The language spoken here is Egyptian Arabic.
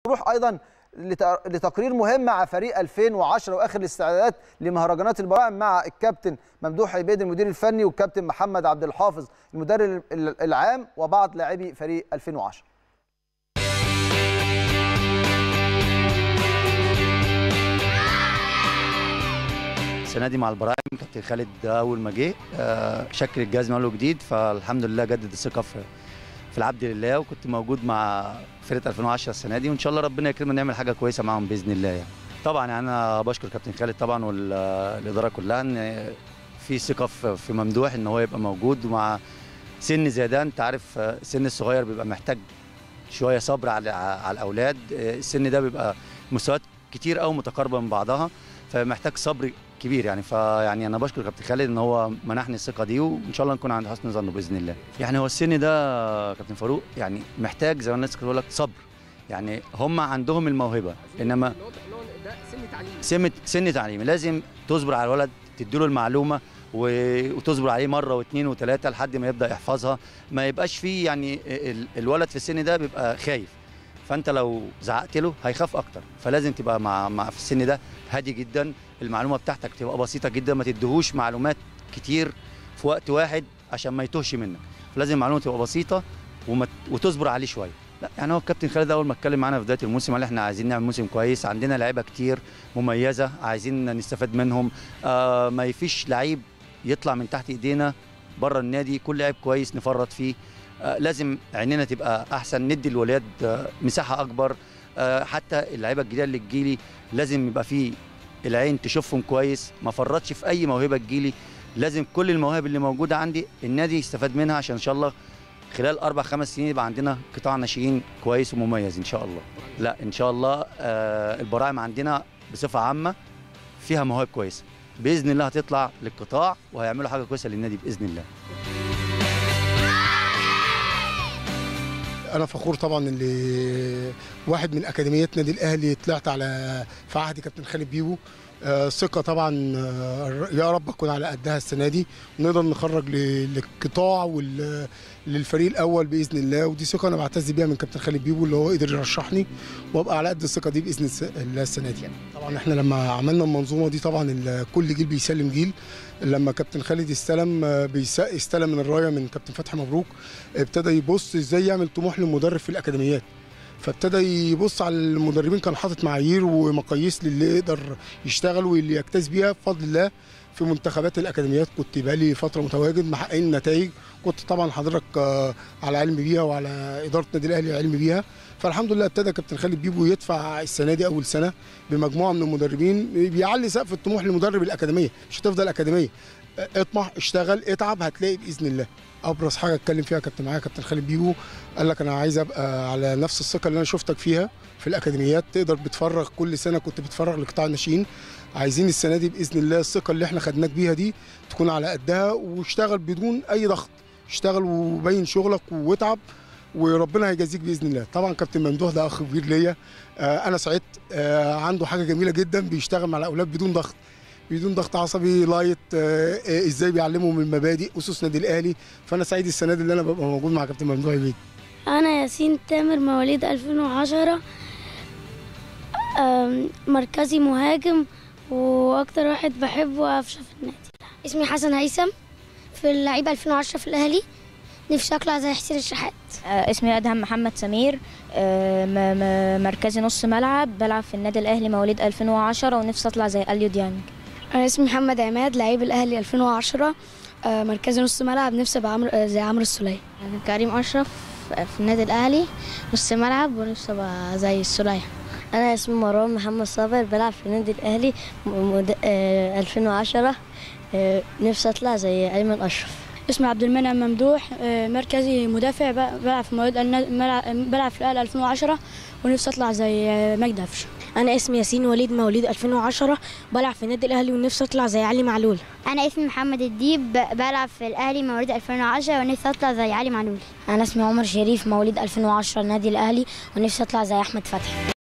نروح ايضا لت- لتقرير مهم مع فريق 2010 واخر الاستعدادات لمهرجانات البراعم مع الكابتن ممدوح عبيد المدير الفني والكابتن محمد عبد الحافظ المدرب ال- العام وبعض لاعبي فريق 2010 السنه دي مع البراعم كابتن خالد اول ما جه آه، شكل الجهاز له جديد فالحمد لله جدد الثقه في في العبد لله وكنت موجود مع فرقه 2010 السنه دي وان شاء الله ربنا يكرمنا نعمل حاجه كويسه معاهم باذن الله يعني طبعا يعني انا بشكر كابتن خالد طبعا والاداره كلها ان في ثقه في في ممدوح ان هو يبقى موجود ومع سن زي ده انت عارف آه، السن الصغير بيبقى محتاج شويه صبر على على الاولاد آه، السن ده بيبقى مستويات كتير قوي متقاربه من بعضها فمحتاج صبر كبير يعني فيعني انا بشكر كابتن خالد ان هو منحني الثقه دي وان شاء الله نكون عند حسن ظنه باذن الله يعني هو السن ده كابتن فاروق يعني محتاج زي ما الناس بتقول لك صبر يعني هم عندهم الموهبه انما سن سن تعليمي لازم تصبر على الولد تديله المعلومه و- وتصبر عليه مره واثنين وثلاثه لحد ما يبدا يحفظها ما يبقاش فيه يعني ال- الولد في السن ده بيبقى خايف فانت لو زعقت له هيخاف اكتر فلازم تبقى مع, مع في السن ده هادي جدا المعلومه بتاعتك تبقى بسيطه جدا ما تديهوش معلومات كتير في وقت واحد عشان ما يتوهش منك فلازم المعلومه تبقى بسيطه وما وتصبر عليه شويه لا يعني هو الكابتن خالد اول ما اتكلم معانا في بدايه الموسم قال احنا عايزين نعمل موسم كويس عندنا لعيبه كتير مميزه عايزين نستفاد منهم آه ما يفيش لعيب يطلع من تحت ايدينا بره النادي كل لعيب كويس نفرط فيه آه لازم عيننا تبقى احسن ندي الولاد آه مساحه اكبر آه حتى اللعيبه الجديده اللي تجيلي لازم يبقى فيه العين تشوفهم كويس ما فرطش في اي موهبه تجيلي لازم كل المواهب اللي موجوده عندي النادي يستفاد منها عشان ان شاء الله خلال اربع خمس سنين يبقى عندنا قطاع ناشئين كويس ومميز ان شاء الله لا ان شاء الله آه البراعم عندنا بصفه عامه فيها مواهب كويسه باذن الله هتطلع للقطاع وهيعملوا حاجه كويسه للنادي باذن الله انا فخور طبعا اللي واحد من اكاديميات نادي الاهلي طلعت على في عهد كابتن خالد بيبو آه، ثقه طبعا آه، يا رب اكون على قدها السنه دي ونقدر نخرج ل- للقطاع وال- للفريق الاول باذن الله ودي ثقه انا بعتز بيها من كابتن خالد بيبو اللي هو قدر يرشحني وابقى على قد الثقه دي باذن الس- الله السنه دي طبعا احنا لما عملنا المنظومه دي طبعا ال- كل جيل بيسلم جيل لما كابتن خالد استلم آه، بيس- استلم من الرايه من كابتن فتحي مبروك ابتدى يبص ازاي يعمل طموح للمدرب في الاكاديميات فابتدى يبص على المدربين كان حاطط معايير ومقاييس للي يقدر يشتغل واللي يجتاز بيها بفضل الله في منتخبات الاكاديميات كنت بقالي فتره متواجد محققين نتائج كنت طبعا حضرتك آه، على علم بيها وعلى اداره النادي الاهلي علم بيها فالحمد لله ابتدى كابتن خالد بيبو يدفع السنه دي اول سنه بمجموعه من المدربين بيعلي سقف الطموح لمدرب الاكاديميه مش هتفضل اكاديميه آه، اطمح اشتغل اتعب هتلاقي باذن الله ابرز حاجه اتكلم فيها كابتن معايا كابتن خالد بيبو قال لك انا عايز ابقى على نفس الثقه اللي انا شفتك فيها في الاكاديميات تقدر بتفرغ كل سنه كنت بتفرغ لقطاع الناشئين عايزين السنه دي باذن الله الثقه اللي احنا خدناك بيها دي تكون على قدها واشتغل بدون اي ضغط اشتغل وبين شغلك واتعب وربنا هيجازيك باذن الله طبعا كابتن ممدوح ده اخ كبير ليا آه انا سعدت آه عنده حاجه جميله جدا بيشتغل مع الاولاد بدون ضغط بدون ضغط عصبي لايت آه آه ازاي بيعلمهم المبادئ اسس نادي الاهلي فانا سعيد السنه دي اللي انا ببقى موجود مع كابتن ممدوح عبيد أنا ياسين تامر مواليد 2010 أم، مركزي مهاجم وأكتر واحد بحبه قفشة في النادي اسمي حسن هيثم في اللعيبة 2010 في الأهلي نفسي أطلع زي حسين الشحات آه، اسمي أدهم محمد سمير آه، م- م- مركزي نص ملعب بلعب في النادي الأهلي مواليد 2010 ونفسي أطلع زي أليو ديانج أنا اسمي محمد عماد لعيب الأهلي 2010 أه، مركزي نص ملعب نفسي أبقى عمرو أه، زي عمرو السولية كريم أشرف في النادي الأهلي نص ملعب ونفسي أبقى زي السولية أنا اسمي مروان محمد صابر بلعب في النادي الأهلي مد... أه 2010 أه نفسي أطلع زي أيمن أشرف اسمي عبد المنعم ممدوح أه مركزي مدافع ب- بلعب في مواليد النا- ملع- بلعب في الأهلي 2010 ونفسي أطلع زي أه، مجدي قفشه أنا اسمي ياسين وليد مواليد 2010 بلعب في النادي الأهلي ونفسي أطلع زي علي معلول أنا اسمي محمد الديب بلعب في الأهلي مواليد 2010 ونفسي أطلع زي علي معلول أنا اسمي عمر شريف مواليد 2010 النادي الأهلي ونفسي أطلع زي أحمد فتحي